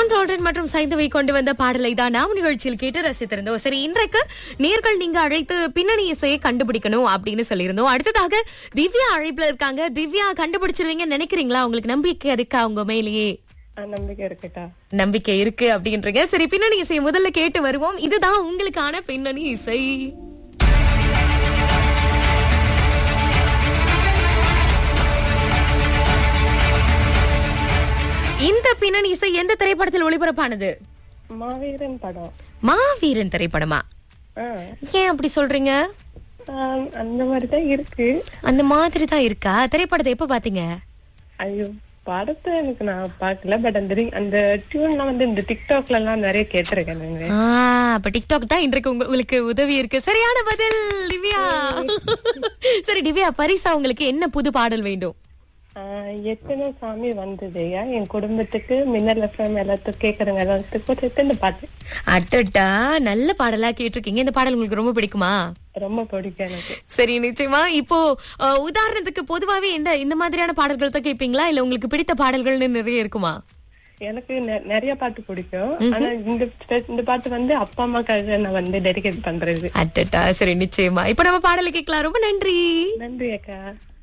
John ரால்டன் மற்றும் சைந்தவை கொண்டு வந்த பாடலை தான் நாம் நிகழ்ச்சியில் கேட்டு ரசித்திருந்தோம் சரி இன்றைக்கு நேர்கள் நீங்க அழைத்து பின்னணி இசையை கண்டுபிடிக்கணும் அப்படின்னு சொல்லியிருந்தோம் அடுத்ததாக திவ்யா அழைப்புல இருக்காங்க திவ்யா கண்டுபிடிச்சிருவீங்கன்னு நினைக்கிறீங்களா உங்களுக்கு நம்பிக்கை இருக்கா உங்க மேலேயே ஆ, நம்பிக்கை இருக்குக்கா நம்பிக்கை இருக்கு அப்படின்றீங்க சரி பின்னணி இசை முதல்ல கேட்டு வருவோம் இதுதான் உங்களுக்கான பின்னணி இசை இந்த பின்னணி இசை எந்த திரைப்படத்தில் ஒளிபரப்பானது மாவீரன் படம் மாவீரன் திரைப்படமா ஆ, ஏன் அப்படி சொல்றீங்க ஆ, அந்த மாதிரிதான் இருக்கு அந்த மாதிரி தான் இருக்கா திரைப்படத்தை எப்ப பாத்தீங்க ஐயோ படத்தை எனக்கு நான் பார்க்கல பட் அந்த ring- அந்த டியூன்லாம் வந்து இந்த டிக்டாக்ல எல்லாம் நிறைய கேட்டிருக்கேன் நானு ஆ, அப்ப டிக்டாக் தான் இன்றைக்கு உங்க- உங்களுக்கு உதவி இருக்கு சரியான பதில் திவ்யா சரி திவ்யா பரிசா உங்களுக்கு என்ன புது பாடல் வேண்டும் ஆ, எத்தனை சாமி வந்ததுயா என் குடும்பத்துக்கு மின்னல் எஃப்எம் எல்லாத்துக்கும் கேக்குறவங்க எல்லாத்துக்கும் சேர்த்து இந்த பாட்டு அட்டட்டா நல்ல பாடலா கேட்டிருக்கீங்க இந்த பாடல் உங்களுக்கு ரொம்ப பிடிக்குமா ரொம்ப பிடிக்கும் எனக்கு சரி நிச்சயமா இப்போ அஹ், உதாரணத்துக்கு பொதுவாவே இந்த இந்த மாதிரியான பாடல்கள் தான் கேட்பீங்களா இல்ல உங்களுக்கு பிடித்த பாடல்கள்னு நிறைய இருக்குமா எனக்கு நெ- நிறைய பாட்டு பிடிக்கும் ஆனா இந்த ஸ்பெ- இந்த பாட்டு வந்து அப்பா அம்மாக்காக நான் வந்து டெடிகேட் பண்றது அட்டட்டா சரி நிச்சயமா இப்போ நம்ம பாடலை கேட்கலாம் ரொம்ப நன்றி நன்றி அக்கா